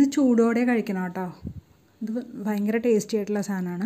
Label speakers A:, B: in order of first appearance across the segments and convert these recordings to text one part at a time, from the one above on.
A: ചൂടോടെ കഴിക്കണം കേട്ടോ ഇത് ഭയങ്കര ടേസ്റ്റി ആയിട്ടുള്ള സാധനമാണ്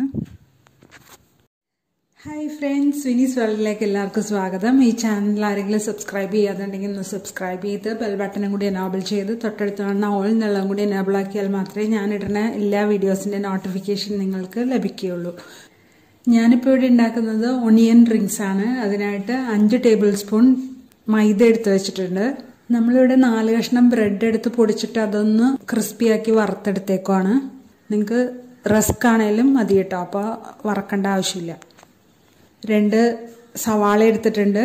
A: ഹായ് ഫ്രണ്ട്സ് വിനീസ് വേൾഡിലേക്ക് എല്ലാവർക്കും സ്വാഗതം ഈ ചാനൽ ആരെങ്കിലും സബ്സ്ക്രൈബ് ചെയ്യാതുണ്ടെങ്കിൽ ഒന്ന് സബ്സ്ക്രൈബ് ചെയ്ത് ബെൽ ബട്ടണും കൂടി എനാബിൾ ചെയ്ത് തൊട്ടടുത്ത് കാണുന്ന ഓൾ എന്നുള്ളതും കൂടി എനാബിൾ ആക്കിയാൽ മാത്രമേ ഞാൻ ഇടുന്ന എല്ലാ വീഡിയോസിൻ്റെ നോട്ടിഫിക്കേഷൻ നിങ്ങൾക്ക് ലഭിക്കുകയുള്ളൂ ഞാനിപ്പോൾ ഇവിടെ ഉണ്ടാക്കുന്നത് ഒണിയൻ റിങ്സ് ആണ് അതിനായിട്ട് അഞ്ച് ടേബിൾ സ്പൂൺ മൈദ എടുത്ത് വെച്ചിട്ടുണ്ട് നമ്മളിവിടെ നാല് കഷ്ണം ബ്രെഡ് എടുത്ത് പൊടിച്ചിട്ട് അതൊന്ന് ക്രിസ്പിയാക്കി വറുത്തെടുത്തേക്കുവാണ് നിങ്ങൾക്ക് റസ്ക് ആണേലും മതി കേട്ടോ അപ്പോൾ വറക്കേണ്ട ആവശ്യമില്ല രണ്ട് സവാള എടുത്തിട്ടുണ്ട്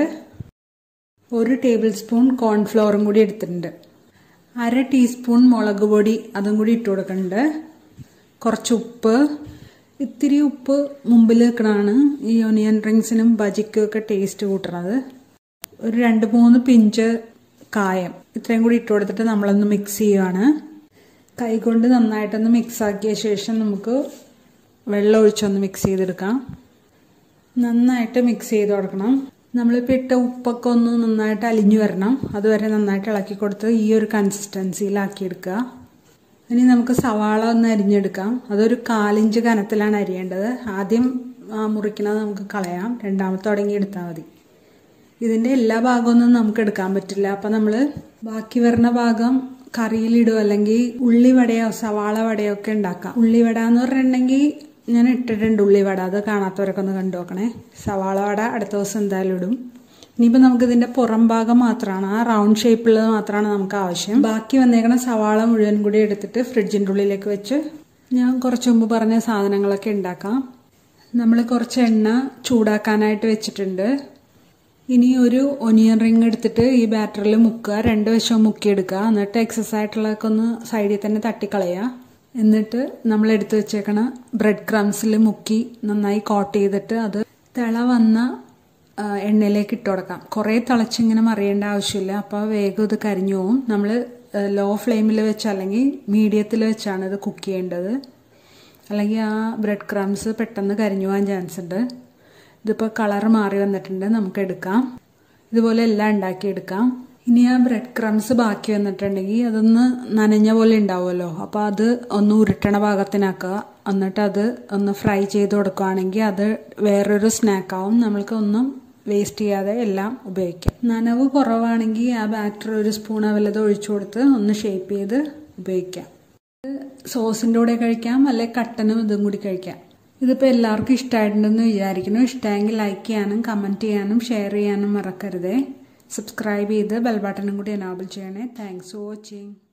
A: ഒരു ടേബിൾ സ്പൂൺ കോൺഫ്ലോറും കൂടി എടുത്തിട്ടുണ്ട് അര ടീസ്പൂൺ മുളക് പൊടി അതും കൂടി ഇട്ട് കൊടുക്കുന്നുണ്ട് കുറച്ച് ഉപ്പ് ഇത്തിരി ഉപ്പ് മുമ്പിൽ വെക്കണതാണ് ഈ ഒനിയൻ റിങ്സിനും ബജിക്കും ഒക്കെ ടേസ്റ്റ് കൂട്ടണത് ഒരു രണ്ട് മൂന്ന് പിഞ്ച് കായം ഇത്രയും കൂടി ഇട്ട് കൊടുത്തിട്ട് നമ്മളൊന്ന് മിക്സ് ചെയ്യുവാണ് കൈകൊണ്ട് നന്നായിട്ടൊന്ന് മിക്സ് ആക്കിയ ശേഷം നമുക്ക് വെള്ളം ഒഴിച്ചൊന്ന് മിക്സ് ചെയ്തെടുക്കാം നന്നായിട്ട് മിക്സ് ചെയ്ത് കൊടുക്കണം നമ്മളിപ്പോൾ ഇട്ട ഉപ്പൊക്കെ ഒന്ന് നന്നായിട്ട് അലിഞ്ഞു വരണം അതുവരെ നന്നായിട്ട് ഇളക്കി കൊടുത്ത് ഈ ഒരു കൺസിസ്റ്റൻസിയിലാക്കി എടുക്കുക ഇനി നമുക്ക് സവാള ഒന്ന് അരിഞ്ഞെടുക്കാം അതൊരു കാലിഞ്ച് കനത്തിലാണ് അരിയേണ്ടത് ആദ്യം മുറിക്കണത് നമുക്ക് കളയാം രണ്ടാമത്തെ തുടങ്ങി എടുത്താൽ മതി ഇതിൻ്റെ എല്ലാ ഭാഗമൊന്നും നമുക്ക് എടുക്കാൻ പറ്റില്ല അപ്പം നമ്മൾ ബാക്കി വരുന്ന ഭാഗം കറിയിലിടും അല്ലെങ്കിൽ ഉള്ളിവടയോ സവാള വടയോ ഒക്കെ ഉണ്ടാക്കാം ഉള്ളിവട എന്ന് പറഞ്ഞിട്ടുണ്ടെങ്കിൽ ഞാൻ ഇട്ടിട്ടുണ്ട് ഉള്ളിവട അത് കാണാത്തവരൊക്കെ ഒന്ന് കണ്ടു നോക്കണേ സവാള വട അടുത്ത ദിവസം എന്തായാലും ഇടും ഇനിയിപ്പോൾ നമുക്ക് ഇതിൻ്റെ പുറം ഭാഗം മാത്രമാണ് ആ റൗണ്ട് ഷേപ്പുള്ളത് മാത്രമാണ് നമുക്ക് ആവശ്യം ബാക്കി വന്നേക്കണ സവാള മുഴുവൻ കൂടി എടുത്തിട്ട് ഫ്രിഡ്ജിൻ്റെ ഉള്ളിലേക്ക് വെച്ച് ഞാൻ കുറച്ച് മുമ്പ് പറഞ്ഞ സാധനങ്ങളൊക്കെ ഉണ്ടാക്കാം നമ്മൾ കുറച്ച് എണ്ണ ചൂടാക്കാനായിട്ട് വെച്ചിട്ടുണ്ട് ഇനി ഒരു ഒനിയൻ റിങ് എടുത്തിട്ട് ഈ ബാറ്ററിൽ മുക്കുക രണ്ട് വശവും മുക്കിയെടുക്കുക എന്നിട്ട് എക്സസ് ആയിട്ടുള്ളതൊക്കെ ഒന്ന് സൈഡിൽ തന്നെ തട്ടിക്കളയുക എന്നിട്ട് നമ്മൾ എടുത്തു വെച്ചേക്കണ ബ്രെഡ് ക്രംസിൽ മുക്കി നന്നായി കോട്ട് ചെയ്തിട്ട് അത് തിള വന്ന എണ്ണയിലേക്ക് ഇട്ട് കൊടുക്കാം കുറേ തിളച്ചിങ്ങനെ മറിയേണ്ട ആവശ്യമില്ല അപ്പോൾ വേഗം ഇത് കരിഞ്ഞു പോവും നമ്മൾ ലോ ഫ്ലെയിമിൽ വെച്ച് അല്ലെങ്കിൽ മീഡിയത്തിൽ വെച്ചാണ് ഇത് കുക്ക് ചെയ്യേണ്ടത് അല്ലെങ്കിൽ ആ ബ്രെഡ് ക്രംസ് പെട്ടെന്ന് കരിഞ്ഞു പോകാൻ ചാൻസ് ഉണ്ട് ഇതിപ്പോൾ കളർ മാറി വന്നിട്ടുണ്ട് നമുക്ക് എടുക്കാം ഇതുപോലെ എല്ലാം ഉണ്ടാക്കിയെടുക്കാം ഇനി ആ ബ്രെഡ് ക്രംസ് ബാക്കി വന്നിട്ടുണ്ടെങ്കിൽ അതൊന്ന് നനഞ്ഞ പോലെ ഉണ്ടാവുമല്ലോ അപ്പോൾ അത് ഒന്ന് ഉരുട്ടണ ഭാഗത്തിനാക്കുക എന്നിട്ട് അത് ഒന്ന് ഫ്രൈ ചെയ്ത് കൊടുക്കുകയാണെങ്കിൽ അത് വേറൊരു സ്നാക്കാവും നമ്മൾക്ക് ഒന്നും വേസ്റ്റ് ചെയ്യാതെ എല്ലാം ഉപയോഗിക്കാം നനവ് കുറവാണെങ്കിൽ ആ ബാറ്റർ ഒരു സ്പൂൺ വല്ലതും ഒഴിച്ചു കൊടുത്ത് ഒന്ന് ഷേപ്പ് ചെയ്ത് ഉപയോഗിക്കാം സോസിൻ്റെ കൂടെ കഴിക്കാം അല്ലെങ്കിൽ കട്ടനും ഇതും കൂടി കഴിക്കാം ഇതിപ്പോൾ എല്ലാവർക്കും ഇഷ്ടമായിട്ടുണ്ടെന്ന് വിചാരിക്കുന്നു ഇഷ്ടമെങ്കിൽ ലൈക്ക് ചെയ്യാനും കമൻറ്റ് ചെയ്യാനും ഷെയർ ചെയ്യാനും മറക്കരുതേ സബ്സ്ക്രൈബ് ചെയ്ത് ബെൽ ബട്ടണും കൂടി എനാബിൾ ചെയ്യണേ താങ്ക്സ് ഫോർ വാച്ചിങ്